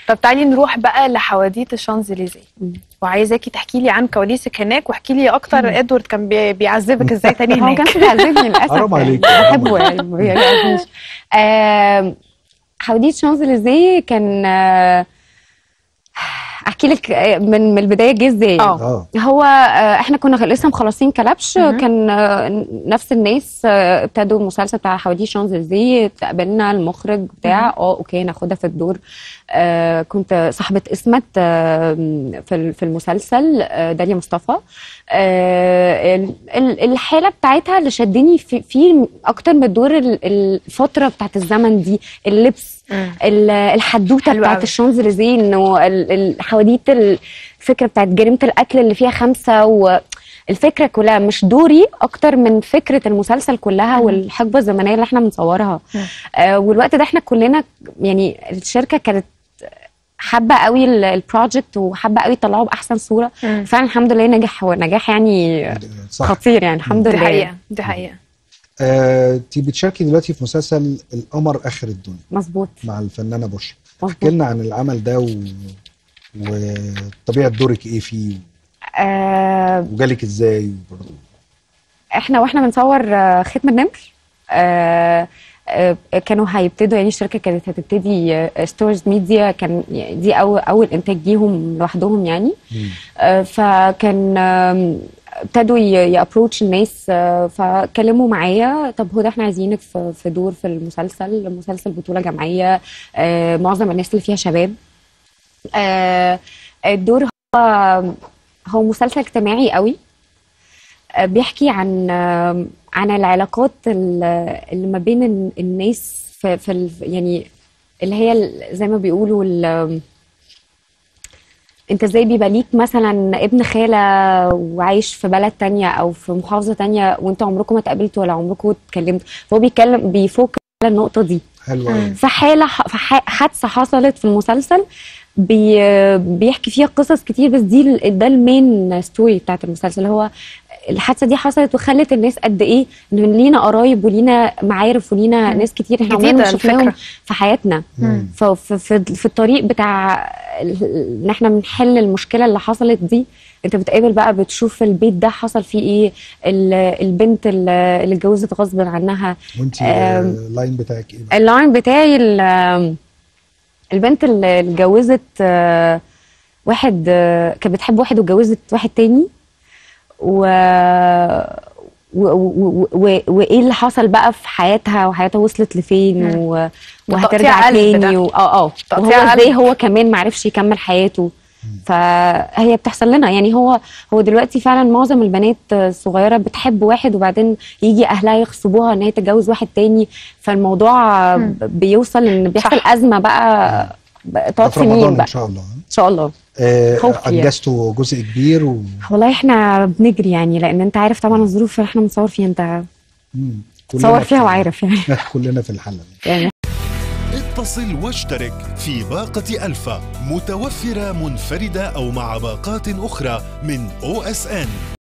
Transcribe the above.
طب تعالي نروح بقى لحواديت الشانزليزيه مم. وعايزاكي تحكي لي عن كواليسك هناك واحكي لي اكتر ادوارد كان بي- بيعذبك ازاي تاني هو ما هناك كانش بيعذبني للاسف حرام يعني. عليك. بحبه يعني ما بيعجبنيش آم، حواديت شانزليزيه كان آه، احكي لك آه، من من البدايه جه ازاي اه اه هو آه، احنا كنا لسه مخلصين كلبش مهم. كان آه، نفس الناس آه، ابتدوا المسلسل بتاع حواديت شانزليزيه تقابلنا المخرج بتاع اه اوكي ناخدها في الدور آه، كنت صاحبه اسمت آه، في ال- في المسلسل آه، داليا مصطفى آه، ال- ال- الحاله بتاعتها اللي شدني في, في اكتر من الدور ال- الفتره بتاعت الزمن دي اللبس مم. ال- الحدوته حلوة بتاعت أوي. الشانزليزيه انه ال- الحواديت الفكره بتاعت جريمه القتل اللي فيها خمسه والفكره كلها مش دوري اكتر من فكره المسلسل كلها مم. والحقبه الزمنيه اللي احنا بنصورها مم. آه والوقت ده احنا كلنا يعني الشركه كانت حابه قوي ال- البروجكت وحابه قوي يطلعه باحسن صوره مم. فعلا الحمد لله نجح ونجاح يعني صح خطير يعني الحمد دي لله حقيقه دي حقيقه آه، انت بتشاركي دلوقتي في مسلسل القمر اخر الدنيا مظبوط مع الفنانه بشرى احكي مظبوط لنا عن العمل ده و... وطبيعه دورك ايه فيه آه وجالك ازاي احنا واحنا بنصور آه، ختم النمر آه، آه، كانوا هيبتدوا يعني الشركه كانت هتبتدي ستورز ميديا كان يعني دي اول اول انتاج ليهم لوحدهم يعني مم. آه، فكان آم، ابتدوا يابروتش الناس آه، فكلموا معايا طب هدى احنا عايزينك في في دور في المسلسل مسلسل بطوله جماعيه آه، معظم الناس اللي فيها شباب آه، الدور هو هو مسلسل اجتماعي قوي آه، بيحكي عن آه، عن العلاقات ال- اللي ما بين ال- الناس في, في ال- يعني اللي هي ال- زي ما بيقولوا ال- انت ازاي بيبقى ليك مثلا ابن خالة وعايش في بلد تانية او في محافظة تانية وانت عمركم ما اتقابلتوا ولا عمركم اتكلمتوا فهو بيتكلم بيفوق على النقطة دي حلو مم. قوي في حالة في ح- حادثة حصلت في المسلسل بي بيحكي فيها قصص كتير بس دي ال- ده المين ستوري بتاعت المسلسل اللي هو الحادثة دي حصلت وخلت الناس قد ايه ان لينا قرايب ولينا معارف ولينا مم. ناس كتير احنا عمرنا جديدة ما شفناهم الفكرة. في حياتنا مم. ففي في, في الطريق بتاع ال- ان احنا بنحل المشكله اللي حصلت دي انت بتقابل بقى بتشوف البيت ده حصل فيه ايه ال- البنت اللي اللي اتجوزت غصب عنها وانت آم. اللاين بتاعك ايه بقى؟ اللاين بتاعي ال- البنت اللي اتجوزت آه، واحد آه، كانت بتحب واحد واتجوزت واحد تاني و و- و- و- وايه اللي حصل بقى في حياتها وحياتها وصلت لفين مم. و... ده وهترجع تقطيع قلب تاني ده. و... اه اه وهو تقطيع ازاي قلب. هو كمان معرفش يكمل حياته فهي بتحصل لنا يعني هو هو دلوقتي فعلا معظم البنات الصغيره بتحب واحد وبعدين يجي اهلها يغصبوها ان هي تتجوز واحد تاني فالموضوع مم. بيوصل ان بيحصل صح. ازمه بقى بقى ده تقعد في رمضان سنين ان بقى شاء الله ان شاء الله آه، خوفي يعني. انجزتوا جزء كبير و... والله احنا بنجري يعني لان انت عارف طبعا الظروف اللي احنا بنصور فيها انت مم. كلنا تصور في- فيها وعارف يعني كلنا في الحلقه يعني اتصل واشترك في باقة ألفا متوفرة منفردة أو مع باقات أخرى من أو اس ان